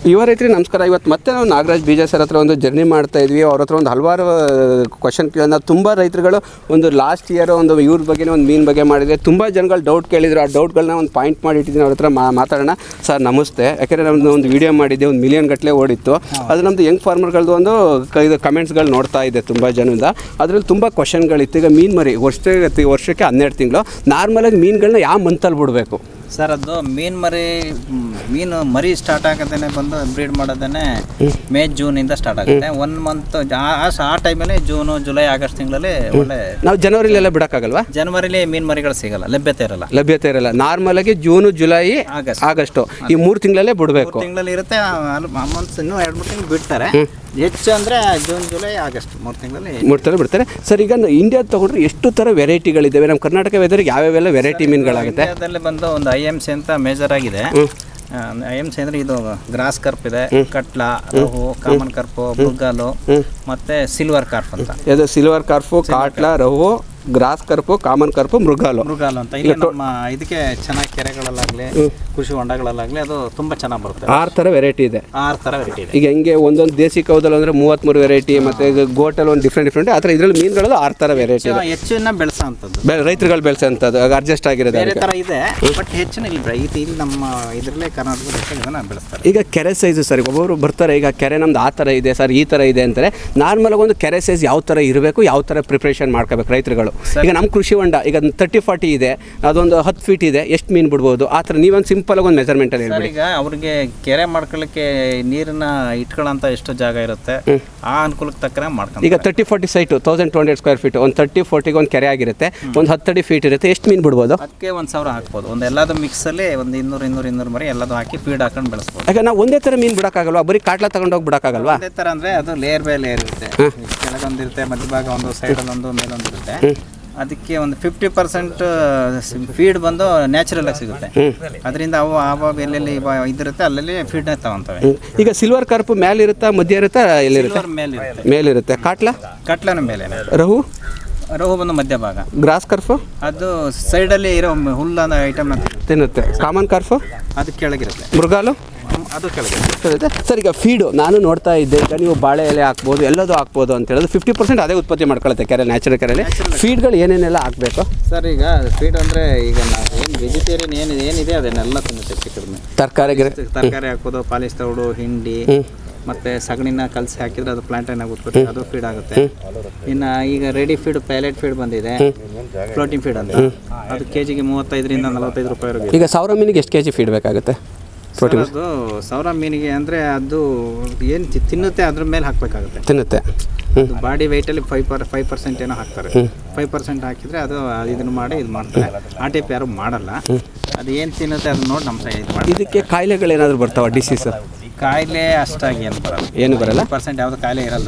ಯುವ ರೈತರಿಗೆ ನಮಸ್ಕಾರ ಇವತ್ತು ಮತ್ತೆ ನಾವು ನಾಗರಾಜ್ ಬೀಜ ಸರ್ ಹತ್ರ ಒಂದು ಜರ್ನಿ ಮಾಡ್ತಾ ಇದ್ವಿ ಅವ್ರ ಹತ್ರ ಒಂದು ಹಲವಾರು ಕ್ವಶನ್ ಕೇಳೋಣ ತುಂಬ ರೈತರುಗಳು ಒಂದು ಲಾಸ್ಟ್ ಇಯರ್ ಒಂದು ಇವ್ರ ಬಗ್ಗೆ ಒಂದು ಮೀನು ಬಗ್ಗೆ ಮಾಡಿದರೆ ತುಂಬ ಜನಗಳು ಡೌಟ್ ಕೇಳಿದ್ರು ಆ ಡೌಟ್ಗಳನ್ನ ಒಂದು ಪಾಯಿಂಟ್ ಮಾಡಿ ಇಟ್ಟಿದ್ದೀನಿ ಅವ್ರ ಹತ್ರ ಮಾ- ಮಾತಾಡೋಣ ಸರ್ ನಮಸ್ತೆ ಯಾಕೆಂದರೆ ನಮ್ಮದು ಒಂದು ವಿಡಿಯೋ ಮಾಡಿದ್ದೆ ಒಂದು ಮಿಲಿಯನ್ ಗಟ್ಟಲೆ ಓಡಿತ್ತು ಅದು ನಮ್ಮದು ಯಂಗ್ ಫಾರ್ಮರ್ಗಳದ್ದು ಒಂದು ಕ- ಇದು ಕಮೆಂಟ್ಸ್ಗಳು ನೋಡ್ತಾ ಇದೆ ತುಂಬ ಜನದಿಂದ ಅದರಲ್ಲಿ ತುಂಬ ಕ್ವಶನ್ಗಳಿತ್ತು ಈಗ ಮೀನು ಮರಿ ವರ್ಷಕ್ಕೆ ವರ್ಷಕ್ಕೆ ಹನ್ನೆರಡು ತಿಂಗಳು ನಾರ್ಮಲಾಗಿ ಮೀನುಗಳನ್ನ ಯಾವ ಮಂತಲ್ಲಿ ಬಿಡಬೇಕು ಸರ್ ಅದು ಮೀನು ಮರಿ ಮ್, ಮೀನು ಮರಿ ಸ್ಟಾರ್ಟ್ ಆಗೋದೇನೆ ಬಂದು ಬ್ರೀಡ್ ಮಾಡೋದೇನೆ ಮೇ ಜೂನಿಂದ ಸ್ಟಾರ್ಟ್ ಆಗುತ್ತೆ ಒನ್ ಮಂತ್ ಆ ಟೈಮಲ್ಲಿ ಜೂನು ಜುಲೈ ಆಗಸ್ಟ್ ತಿಂಗಳಲ್ಲಿ ಒಳ್ಳೆ ನಾವು ಜನವರಿಲೆಲ್ಲ ಬಿಡೋಕ್ಕಾಗಲ್ವಾ ಜನವರಿಲಿ ಮೀನು ಮರಿಗಳು ಸಿಗಲ್ಲ ಲಭ್ಯತೆ ಇರಲ್ಲ ಲಭ್ಯತೆ ಇರಲ್ಲ ನಾರ್ಮಲ್ ಆಗಿ ಜೂನು ಜುಲೈ ಆಗಸ್ಟ್ ಆಗಸ್ಟು ಈ ಮೂರು ತಿಂಗಳಲ್ಲೇ ಬಿಡಬೇಕು ತಿಂಗಳಲ್ಲಿ ಇರುತ್ತೆ ಮಂತ್ಸ್ ಇನ್ನೂ ಎರಡು ಮೂರು ತಿಂಗಳು ಬಿಡ್ತಾರೆ ಹೆಚ್ಚು ಅಂದರೆ ಜೂನ್ ಜುಲೈ ಆಗಸ್ಟ್ ಮೂರು ತಿಂಗಳಲ್ಲಿ ಮೂರು ಥರ ಬಿಡ್ತಾರೆ ಸರ್ ಈಗ ಇಂಡಿಯಾ ತೊಗೊಂಡ್ರೆ ಎಷ್ಟು ಥರ ವೆರೈಟಿಗಳಿದ್ದಾವೆ ನಮ್ಮ ಕರ್ನಾಟಕ ವೆದರ್ಗೆ ಯಾವ್ಯಾವೆಲ್ಲ ವೆರೈಟಿ ಮೀನುಗಳಾಗುತ್ತೆ ಇಂಡಿಯಾದಲ್ಲಿ ಬಂದು ಒಂದು ಐ ಎಮ್ ಸಿ ಅಂತ ಮೇಜರ್ ಆಗಿದೆ ಐ ಎಮ್ ಸಿ ಅಂದ್ರೆ ಇದು ಗ್ರಾಸ್ ಕರ್ಪ್ ಇದೆ ಕಟ್ಲಾ ರಹು ಕಾಮನ್ ಕರ್ಪು ಬುಗ್ಗಾಲು ಮತ್ತೆ ಸಿಲ್ವರ್ ಕಾರ್ಪ್ ಅಂತ ಇದು silver carp catla rohu grass carp common carp mrigal mrigal ಅಂತ ಇಲ್ಲಿ ನಮ್ಮ ಇದಕ್ಕೆ ಚೆನ್ನಾಗಿ ಕೆರೆಗಳಲ್ಲಾಗಲಿ ಕೃಷಿ ಹೊಂಡಗಳಲ್ಲಾಗಲಿ ಅದು ತುಂಬಾ ಚೆನ್ನಾಗಿ ಬರುತ್ತೆ ಆರು ಥರ ವೆರೈಟಿ ಇದೆ ಆರು ಥರ ವೆರೈಟಿ ಇದೆ ಈಗ ಹೆಂಗೆ ಒಂದೊಂದು ದೇಸಿ ಕೌದಲ್ಲಿ ಅಂದರೆ ಮೂವತ್ತ್ಮೂರು ವೆರೈಟಿ ಮತ್ತು ಈಗ ಗೋಟಲ್ಲಿ ಒಂದು ಡಿಫ್ರೆಂಟ್ ಡಿಫ್ರೆಂಟ್ ಆ ಥರ ಇದರಲ್ಲಿ ಮೀನುಗಳದ್ದು ಆರು ಥರ ವೆರೈಟಿ ಇದೆ ಹೆಚ್ಚು ಇನ್ನ ಬೆಳೆಸೋ ಅಂಥದ್ದು ಬೆ ರೈತರುಗಳು ಬೆಳೆಸೋಂಥದ್ದು ಅಡ್ಜಸ್ಟ್ ಆಗಿರೋದು ಬೇರೆ ಅದಕ್ಕೆ ಥರ ಇದೆ ಬಟ್ ಹೆಚ್ಚಿನ ಇಲ್ಲಿ ಬೆಳೆ- ಇದು ಇಲ್ಲಿ ನಮ್ಮ ಇದರಲ್ಲೇ ಕರ್ನಾಟಕದ ಇದನ್ನ ಬೆಳೆಸ್ತಾರೆ ಈಗ ಕೆರೆ ಸೈಜು ಸರ್ ಒಬ್ಬೊಬ್ರು ಬರ್ತಾರೆ ಈಗ ಕೆರೆ ನಮ್ದು ಆ ಥರ ಇದೆ ಸರ್ ಈ ಥರ ಇದೆ ಅಂತಾರೆ ನಾರ್ಮಲಾಗಿ ಒಂದು ಕೆರೆ ಸೈಜ್ ಯಾವ ಥರ ಇರಬೇಕು ಯಾವ ಥರ ಪ್ರಿಪ್ರೇಷನ್ ಮಾಡ್ಕೋಬೇಕು ರೈತರುಗಳು ಈಗ ನಮ್ಮ ಕೃಷಿ ಹೊಂಡ ಈಗ ತರ್ಟಿ ಫಾರ್ಟಿ ಇದೆ ಅದೊಂದು ಹತ್ತು ಫೀಟ್ ಇದೆ ಎಷ್ಟು ಮೀನು ಬಿಡ್ಬೋದು ಆ ಥರ ನೀವೊಂದು ಸಿಂಪಲಾಗಿ ಒಂದು ಮೆಜರ್ಮೆಂಟಲ್ಲಿ ಸರ್ ಹೇಳ್ಬಿಡಿ ಈಗ ಅವ್ರಿಗೆ ಕೆರೆ ಮಾಡ್ಕೊಳ್ಳಿಕ್ಕೆ ನೀರನ್ನ ಇಟ್ಕೊಳ್ಳೋಂಥ ಎಷ್ಟು ಜಾಗ ಇರುತ್ತೆ ಆ ಅನುಕೂಲಕ್ಕೆ ತಕ್ಕನೆ ಮಾಡ್ಕೊಂಡು ಈಗ thirty forty site thousand two hundred square feet ಒಂದು ತರ್ಟಿ ಫೋರ್ಟಿಗೆ ಒಂದು ಕೆರೆ ಆಗಿರುತ್ತೆ ಒಂದು ಹತ್ತಡಿ ಫೀಟ್ ಇರುತ್ತೆ ಎಷ್ಟು ಮೀನು ಬಿಡ್ಬೋದು ಅದಕ್ಕೆ ಒಂದು ಸಾವಿರ ಹಾಕ್ಬೋದು ಒಂದು ಎಲ್ಲದು ಮಿಕ್ಸಲ್ಲಿ ಒಂದು ಇನ್ನೂರು ಇನ್ನೂರು ಇನ್ನೂರು ಮರಿ ಎಲ್ಲದು ಹಾಕಿ ಫೀಡ್ ಹಾಕೊಂಡು ಬೆಳೆಸ್ಬೋದು ಈಗ ನಾವು ಒಂದೇ ಥರ ಮೀನು ಬಿಡೋಕ್ಕಾಗಲ್ವಾ ಬರೀ ಕಾಟ್ಲ ತಗೊಂಡೋಗಿ ಬಿಡೋಕ್ಕಾಗಲ್ವಾ ಅದೇ ಥರ ಅಂದರೆ ಅದು ಲೇಯರ್ ಬೈ ಲೇಯರ್ ಇರುತ್ತೆ ಕೆಳಗೊಂದಿರುತ್ತೆ ಮಧ್ಯಭಾಗ ಒಂದು ಸೈಡಲ್ಲೊಂದು ಮೇಲೊಂದು ಇರುತ್ತೆ ಅದಕ್ಕೆ ಒಂದು ಫಿಫ್ಟಿ ಪರ್ಸೆಂಟ್ ಫೀಡ್ ಬಂದು ನ್ಯಾಚುರಲ್ ಆಗಿ ಸಿಗುತ್ತೆ ಅದರಿಂದ ಅವು ಆವಾಗ ಎಲ್ಲೆಲ್ಲಿ ಇವ- ಇದಿರುತ್ತೆ ಅಲ್ಲಲ್ಲಿ ಫೀಡ್ನ ತಗೊಂತವೆ ಈಗ ಸಿಲ್ವರ್ ಕಾರ್ಪು ಮೇಲೆ ಇರುತ್ತಾ ಮಧ್ಯ ಇರುತ್ತಾ ಎಲ್ಲಿರುತ್ತೆ ಸಿಲ್ವರ್ ಮೇಲೆ ಇರುತ್ತೆ ಮೇಲಿರುತ್ತೆ ಕಾಟ್ಲ ಕಟ್ಲನ ಮೇಲೆ ರಹು ರೋಹು ಬಂದು ಮಧ್ಯಭಾಗ ಗ್ರಾಸ್ ಕಾರ್ಫು ಅದು ಸೈಡಲ್ಲಿ ಇರೋ ಹುಲ್ಲನ್ನ ಐಟಮ್ ತಿನ್ನುತ್ತೆ ಕಾಮನ್ ಕಾರ್ಫು ಅದು ಕೆಳಗಿರುತ್ತೆ ಮೃಗಾಲು ಹ್ಮ್, ಅದು ಕೆಳಗಿರುತ್ತೆ ಇರುತ್ತೆ ಸರ್ ಈಗ ಫೀಡು ನಾನು ನೋಡ್ತಾ ಇದ್ದೆ ಈಗ ನೀವು ಬಾಳೆ ಎಲೆ ಹಾಕ್ಬೋದು ಎಲ್ಲದೂ ಹಾಕ್ಬೋದು ಅಂತ ಹೇಳಿದ್ರೆ ಫಿಫ್ಟಿ ಪರ್ಸೆಂಟ್ ಅದೇ ಉತ್ಪತ್ತಿ ಮಾಡ್ಕೊಳುತ್ತೆ ಕೆರೆ ನ್ಯಾಚುರಲ್ ಕೆರೆಯಲ್ಲಿ ಫೀಡ್ಗಳು ಏನೇನೆಲ್ಲ ಹಾಕಬೇಕು ಸರ್ ಈಗ ಫೀಡ್ ಅಂದರೆ ಈಗ ನಾವು ಏನು ವೆಜಿಟೇರಿಯನ್ ಏನಿದೆ ಏನಿದೆ ಅದನ್ನೆಲ್ಲ ತಿನ್ನುತ್ತೆ ಹೆಚ್ಚು ಕಡಿಮೆ ತರಕಾರಿ ತರಕಾರಿ ಹಾಕೋದು ಪಾಲಿಶ್ ತೌಡು ಹಿಂಡಿ ಮತ್ತೆ ಸಗಣಿನ ಕಲಸಿ ಹಾಕಿದ್ರೆ ಅದು ಪ್ಲಾಂಟೈನ್ ಆಗಿ ಉತ್ಪತ್ತಿ ಅದು ಫೀಡ್ ಆಗುತ್ತೆ ಇನ್ನು ಈಗ ರೆಡಿ ಫೀಡ್ ಪೈಲೆಟ್ ಫೀಡ್ ಬಂದಿದೆ ಫ್ಲೋಟಿಂಗ್ ಫೀಡ್ ಅಂತ ಅದು ಕೆ ಜಿಗೆ ಮೂವತ್ತೈದರಿಂದ ನಲವತ್ತೈದು ರೂಪಾಯಿವರೆಗೆ ಈಗ ಸಾವಿರ ಮೀನಿಗೆ ಎಷ್ಟು ಕೆ ಜಿ ಫೀಡ್ ಬೇಕಾಗುತ್ತೆ ಸರ್, ಅದು ಸಾವಿರ ಮೀನಿಗೆ ಅಂದರೆ ಅದು ಏನು ತಿನ್ನುತ್ತೆ ಅದ್ರ ಮೇಲೆ ಹಾಕಬೇಕಾಗುತ್ತೆ ತಿನ್ನುತ್ತೆ ಅದು ಬಾಡಿ ವೆಯ್ಟಲ್ಲಿ ಫೈವ್ ಪರ್ ಫೈವ್ ಪರ್ಸೆಂಟ್ ಏನೋ ಹಾಕ್ತಾರೆ ಫೈವ್ ಪರ್ಸೆಂಟ್ ಹಾಕಿದರೆ ಅದು ಇದನ್ನು ಮಾಡಿ ಇದು ಮಾಡ್ತಾರೆ ಆ ಟೈಪ್ ಯಾರು ಮಾಡಲ್ಲ ಅದು ಏನು ತಿನ್ನುತ್ತೆ ಅದನ್ನ ನೋಡಿ ನಮ್ಮ ಸೈಡ್ ಇದು ಮಾಡಿ ಇದಕ್ಕೆ ಕಾಯಿಲೆಗಳೇನಾದರೂ ಬರ್ತಾವ ಡಿಸೀಸ್ ಕಾಯಿಲೆ ಅಷ್ಟಾಗಿ ಏನು ಬರಲ್ಲ ಏನು ಬರಲ್ಲ ಪರ್ಸೆಂಟ್ ಯಾವುದು ಕಾಯಿಲೆ ಇರಲ್ಲ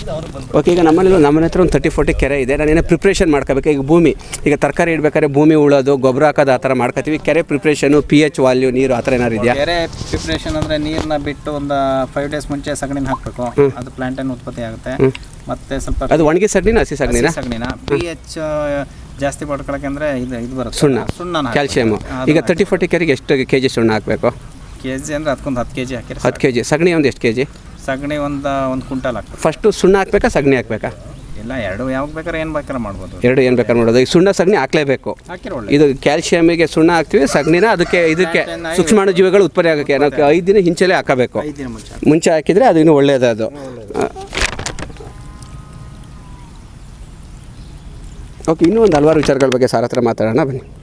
ಓಕೆ ಈಗ ನಮ್ಮಲ್ಲಿ ನಮ್ಮನೆ ಹತ್ರ ಒಂದು ತರ್ಟಿ ಫೋರ್ಟಿ ಕೆರೆ ಇದೆ ನಾನೇನೋ ಪ್ರಿಪ್ರೇಷನ್ ಮಾಡ್ಕೋಬೇಕು ಈಗ ಭೂಮಿ ಈಗ ತರಕಾರಿ ಇಡ್ಬೇಕಾದ್ರೆ ಭೂಮಿ ಉಳೋದು ಗೊಬ್ಬರ ಹಾಕೋದು ಆ ಥರ ಮಾಡ್ಕೋತೀವಿ ಕೆರೆ ಪ್ರಿಪ್ರೇಷನು ಪಿ ಎಚ್ ವಾಲ್ಯೂ ನೀರು ಆ ಥರ ಏನಾರು ಇದೆಯಾ ಬೇರೆ ಪ್ರಿಪ್ರೇಷನ್ ಅಂದರೆ ನೀರನ್ನ ಬಿಟ್ಟು ಒಂದು ಫೈವ್ ಡೇಸ್ ಮುಂಚೆ ಸಗಣಿನ ಹಾಕಬೇಕು ಅದು ಪ್ಲಾಂಟೈನ್ ಉತ್ಪತ್ತಿ ಆಗುತ್ತೆ ಮತ್ತೆ ಸ್ವಲ್ಪ ಅದು ಒಣಗಿ ಸಗಣಿನ ಹಸಿ ಸಗಣಿನ ಹಸಿ ಸಗಣಿನ ಪಿ ಎಚ್ ಜಾಸ್ತಿ ಪಡ್ಕೊಳಕ್ಕೆ ಅಂದರೆ ಇದು ಇದು ಬರುತ್ತೆ ಸುಣ್ಣ ಸುಣ್ಣ ಕ್ಯಾಲ್ಸಿಯಮು ಈಗ ತರ್ಟಿ ಫೋರ್ಟಿ ಕೆರೆಗೆ ಎಷ್ಟು ಕೆ ಜಿ ಸುಣ್ಣ ಹಾಕಬೇಕು ಕೆ ಜಿ ಅಂದರೆ ಅದಕ್ಕೊಂದು ಹತ್ತು ಕೆ ಜಿ ಹಾಕಿರಿ ಹತ್ತು ಕೆ ಜಿ ಸಗಣಿ ಒಂದು ಎಷ್ಟು ಕೆ ಜಿ ಸಗಣಿ ಒಂದು ಒಂದು ಕ್ವಿಂಟಲ್ ಹಾಕ್ಬೇಕು ಫಸ್ಟು ಸುಣ್ಣ ಹಾಕ್ಬೇಕಾ ಸಗಣಿ ಹಾಕ್ಬೇಕಾ ಇಲ್ಲ ಎರಡು ಯಾವಾಗ ಬೇಕಾದ್ರೆ ಏನು ಬೇಕಾದ್ರೆ ಮಾಡ್ಬೋದು ಎರಡು ಏನು ಬೇಕಾದ್ರೆ ಮಾಡೋದು ಈಗ ಸುಣ್ಣ ಸಗಣಿ ಹಾಕ್ಲೇಬೇಕು ಹಾಕಿರೋ ಒಳ್ಳೆ ಇದು ಕ್ಯಾಲ್ಸಿಯಮಿಗೆ ಸುಣ್ಣ ಹಾಕ್ತೀವಿ ಸಗಣಿನ ಅದಕ್ಕೆ ಇದಕ್ಕೆ ಸೂಕ್ಷ್ಮಾಣು ಜೀವಿಗಳು ಉತ್ಪತ್ತಿ ಆಗೋಕ್ಕೆ ನಾವು ಐದು ದಿನ ಹಿಂಚೆಲೆ ಹಾಕಬೇಕು ಐದು ದಿನ ಮುಂಚೆ ಮುಂಚೆ ಹಾಕಿದರೆ ಅದು ಇನ್ನೂ ಒಳ್ಳೆಯದು ಅದು ಓಕೆ ಇನ್ನೂ ಒಂದು ಹಲವಾರು ವಿಚಾರಗಳ ಬಗ್ಗೆ ಸಾರ್ ಹತ್ರ ಮಾತಾಡೋಣ ಬನ್ನಿ